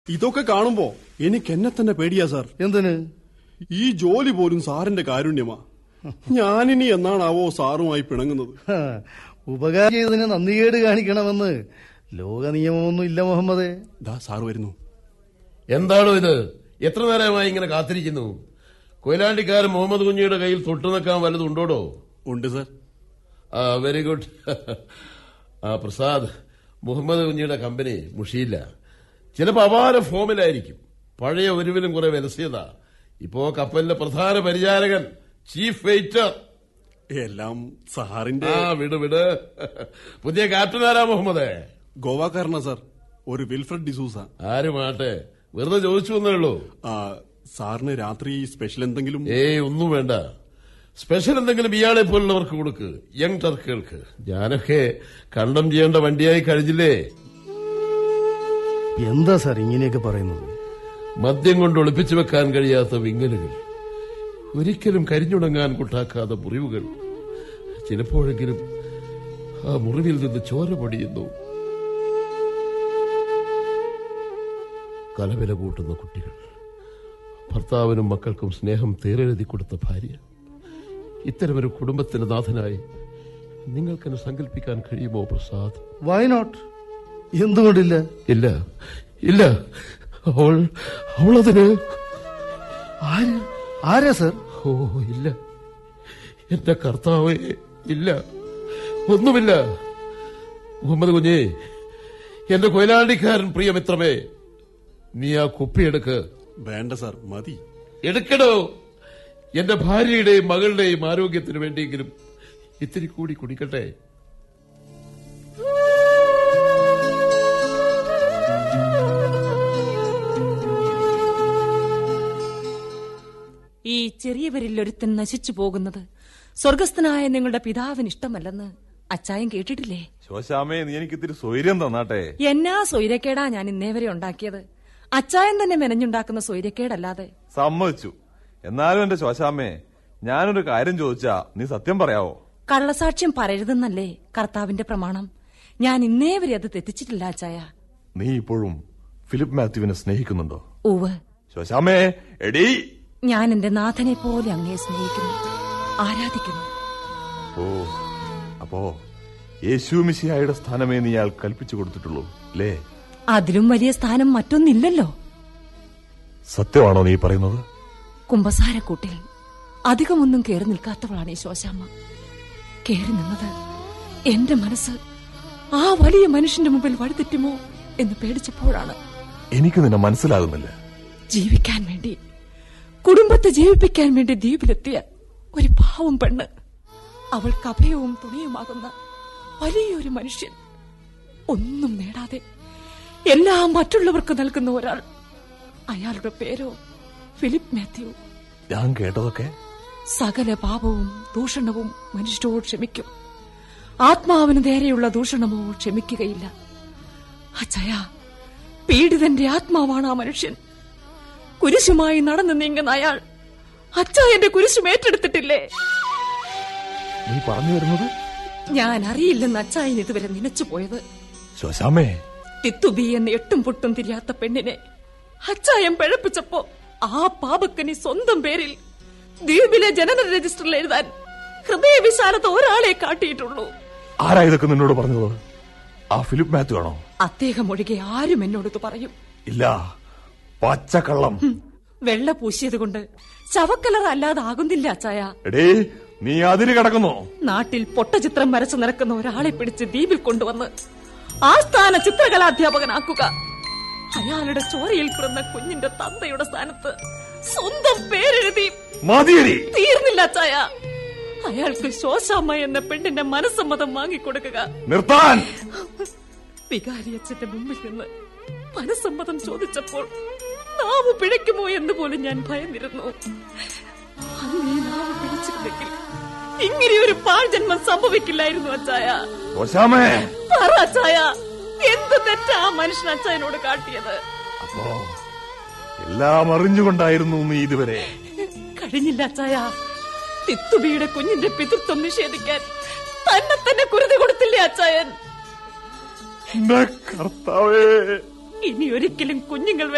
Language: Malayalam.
ഇതൊക്കെ കാണുമ്പോ എനിക്ക് എന്നെ തന്നെ പേടിയാ സാർ എന്തിന് ഈ ജോലി പോലും സാറിന്റെ കാരുണ്യമാ ഞാനിനി എന്നാണാവോ സാറുമായി പിണങ്ങുന്നത് ഹാ, ഉപകാരം ചെയ്തതിന് നന്ദികേട് കാണിക്കണമെന്ന് ലോക നിയമമൊന്നും ഇല്ല മുഹമ്മദേ ദാ സാർ വരുന്നു എന്താണോ ഇത് എത്ര നേരമായി ഇങ്ങനെ കാത്തിരിക്കുന്നു കൊയിലാണ്ടിക്കാരൻ മുഹമ്മദ് കുഞ്ഞിയുടെ കയ്യിൽ തൊട്ടു നിൽക്കാൻ വല്ലതും ഉണ്ടോടോ ഉണ്ട് സാർ ആ വെരി ഗുഡ് ആ പ്രസാദ് മുഹമ്മദ് കുഞ്ഞിയുടെ കമ്പനി മുഷിയില്ല ചിലപ്പോൾ അപാര ഫോമിലായിരിക്കും പഴയ ഒരുവിലും കുറെ വിലസിയതാ ഇപ്പോ കപ്പലിലെ പ്രധാന പരിചാരകൻ ചീഫ് വെയിറ്റർ എല്ലാം സാറിന്റെ ആ വിട് വിട് പുതിയ ക്യാപ്റ്റൻ ആരാ മുഹമ്മദേ ഗോവാക്കാരനാ സാർ ഒരു വിൽഫ്രഡ് ഡിസൂസ ആരുമാട്ടെ വെറുതെ ചോദിച്ചു എന്നേ ഉള്ളൂ ആ സാറിന് രാത്രി സ്പെഷ്യൽ എന്തെങ്കിലും ഏയ് ഒന്നും വേണ്ട സ്പെഷ്യൽ എന്തെങ്കിലും ഇയാളെ പോലുള്ളവർക്ക് കൊടുക്ക് യങ് ടർക്കുകൾക്ക് ഞാനൊക്കെ കണ്ടം ചെയ്യേണ്ട വണ്ടിയായി കഴിഞ്ഞില്ലേ എന്താ സാർ ഇങ്ങനെയൊക്കെ പറയുന്നത് മദ്യം കൊണ്ട് ഒളിപ്പിച്ചു വെക്കാൻ കഴിയാത്ത വിങ്ങലുകൾ ഒരിക്കലും കരിഞ്ഞുണങ്ങാൻ കൂട്ടാക്കാത്ത മുറിവുകൾ ചിലപ്പോഴെങ്കിലും ആ മുറിവിൽ നിന്ന് ചോര പൊടിയുന്നു കലവില കൂട്ടുന്ന കുട്ടികൾ ഭർത്താവിനും മക്കൾക്കും സ്നേഹം തേരെഴുതി കൊടുത്ത ഭാര്യ ഇത്തരമൊരു കുടുംബത്തിന്റെ നാഥനായി നിങ്ങൾക്കെന്നെ സങ്കല്പിക്കാൻ കഴിയുമോ പ്രസാദ് വൈ നോട്ട് എന്തുകൊണ്ടില്ല ഇല്ല ഇല്ല അവൾ അവളതിന് ആര് ആരാ സാർ ഓ ഇല്ല എന്റെ കർത്താവേ ഇല്ല ഒന്നുമില്ല മുഹമ്മദ് കുഞ്ഞേ എന്റെ കൊയിലാണ്ടിക്കാരൻ പ്രിയമിത്രമേ നീ ആ കുപ്പിയെടുക്ക് വേണ്ട സാർ മതി എടുക്കടോ എന്റെ ഭാര്യയുടെയും മകളുടെയും ആരോഗ്യത്തിന് വേണ്ടിയെങ്കിലും ഇത്തിരി കൂടി കുടിക്കട്ടെ ഈ ചെറിയവരിൽ ഒരുത്തൻ നശിച്ചു പോകുന്നത് സ്വർഗസ്ഥനായ നിങ്ങളുടെ പിതാവിന് ഇഷ്ടമല്ലെന്ന് അച്ചായം കേട്ടിട്ടില്ലേ ശോശാമേ നീ എനിക്ക് ഇത്തിരി സ്വൈര്യം തന്നാട്ടെ എന്നാ സ്വൈരക്കേടാ ഞാൻ ഇന്നേ വരെ ഉണ്ടാക്കിയത് അച്ചായം തന്നെ മെനഞ്ഞുണ്ടാക്കുന്ന സ്വൈരക്കേടല്ലാതെ സമ്മതിച്ചു എന്നാലും എന്റെ ശോശാമേ ഞാനൊരു കാര്യം ചോദിച്ചാ നീ സത്യം പറയാവോ കള്ളസാക്ഷ്യം പറയരുതെന്നല്ലേ കർത്താവിന്റെ പ്രമാണം ഞാൻ ഇന്നേ വരെ അത് തെറ്റിച്ചിട്ടില്ല അച്ചായ നീ ഇപ്പോഴും ഫിലിപ്പ് മാത്യുവിനെ സ്നേഹിക്കുന്നുണ്ടോ ഉവ് ശോശാമേ എടീ ഞാൻ എന്റെ നാഥനെ പോലെ അങ്ങേ സ്നേഹിക്കുന്നു ആരാധിക്കുന്നു ഓ അപ്പോ യേശുമിശിഹായുടെ സ്ഥാനമേ നീ അയാൾ കൽപ്പിച്ചു കൊടുത്തിട്ടുള്ളൂ അല്ലേ അതിലും വലിയ സ്ഥാനം മറ്റൊന്നില്ലല്ലോ സത്യമാണോ നീ പറയുന്നത് കുമ്പസാരക്കൂട്ടിൽ അധികമൊന്നും കയറി നിൽക്കാത്തവളാണ് ഈ ശോശാമ്മ കയറി നിന്നത് എന്റെ മനസ്സ് ആ വലിയ മനുഷ്യന്റെ മുമ്പിൽ വഴിതെറ്റുമോ എന്ന് പേടിച്ചപ്പോഴാണ് എനിക്ക് നിന്നെ മനസ്സിലാകുന്നില്ല ജീവിക്കാൻ വേണ്ടി കുടുംബത്തെ ജീവിപ്പിക്കാൻ വേണ്ടി ദ്വീപിലെത്തിയ ഒരു പാവം പെണ്ണ് അവൾക്ക് അഭയവും തുണയുമാകുന്ന വലിയൊരു മനുഷ്യൻ ഒന്നും നേടാതെ എല്ലാം മറ്റുള്ളവർക്ക് നൽകുന്ന ഒരാൾ അയാളുടെ പേരോ ഫിലിപ്പ് മാത്യു ഞാൻ കേട്ടതൊക്കെ സകല പാപവും ദൂഷണവും മനുഷ്യരോട് ക്ഷമിക്കും ആത്മാവിന് നേരെയുള്ള ദൂഷണമോ ക്ഷമിക്കുകയില്ല അച്ചയ പീഡിതന്റെ ആത്മാവാണ് ആ മനുഷ്യൻ കുരിശുമായി നടന്നു നീങ്ങുന്ന അയാൾ അച്ചായന്റെ കുരിശും ഏറ്റെടുത്തിട്ടില്ലേ നീ പറഞ്ഞു വരുന്നത് ഞാൻ അറിയില്ലെന്ന് അച്ചായൻ ഇതുവരെ നനച്ചു പോയത് ശോശാമേ തിത്തുബി എന്ന് എട്ടും പൊട്ടും തിരിയാത്ത പെണ്ണിനെ അച്ചായം പിഴപ്പിച്ചപ്പോ ആ പാപക്കനി സ്വന്തം പേരിൽ ദ്വീപിലെ ജനന രജിസ്റ്ററിൽ എഴുതാൻ ഹൃദയവിശാലത ഒരാളെ കാട്ടിയിട്ടുള്ളൂ ആരാ ഇതൊക്കെ നിന്നോട് പറഞ്ഞത് ആ ഫിലിപ്പ് മാത്യു ആണോ അദ്ദേഹം ഒഴികെ ആരും എന്നോട് ഇത് പറയും ഇല്ല പച്ചക്കള്ളം വെള്ള പൂശിയത് കൊണ്ട് ശവക്കലർ അല്ലാതെ ആകുന്നില്ല അച്ചായ എടേ നീ അതിര് കിടക്കുന്നു നാട്ടിൽ പൊട്ടചിത്രം വരച്ചു നടക്കുന്ന ഒരാളെ പിടിച്ച് ദ്വീപിൽ കൊണ്ടുവന്ന് ആസ്ഥാന ചിത്രകലാധ്യാപകനാക്കുക അയാളുടെ ചോരയിൽ പിറന്ന കുഞ്ഞിന്റെ തന്തയുടെ സ്ഥാനത്ത് സ്വന്തം പേരെഴുതി മതിയടി തീർന്നില്ല അച്ചായ അയാൾക്ക് ശോശാമ്മ എന്ന പെണ്ണിന്റെ മനസ്സമ്മതം വാങ്ങിക്കൊടുക്കുക നിർത്താൻ വികാരി അച്ഛന്റെ മുമ്പിൽ നിന്ന് മനസ്സമ്മതം ചോദിച്ചപ്പോൾ നാവ് പിഴയ്ക്കുമോ എന്ന് പോലും ഞാൻ ഭയന്നിരുന്നു അന്ന് ഈ നാവ് പിടിച്ചിരുന്നെങ്കിൽ ഇങ്ങനെ ഒരു പാഴ്ജന്മം സംഭവിക്കില്ലായിരുന്നു അച്ചായ ശോശാമേ പറ അച്ചായ എന്ത് തെറ്റാ ആ മനുഷ്യൻ അച്ചായനോട് കാട്ടിയത് അപ്പോ എല്ലാം അറിഞ്ഞുകൊണ്ടായിരുന്നു നീ ഇതുവരെ കഴിഞ്ഞില്ല അച്ചായ തിത്തുബിയുടെ കുഞ്ഞിന്റെ പിതൃത്വം നിഷേധിക്കാൻ തന്നെ തന്നെ കുരുതി കൊടുത്തില്ലേ അച്ചായൻ എന്റെ കർത്താവേ ഇനി ഒരിക്കലും കുഞ്ഞുങ്ങൾ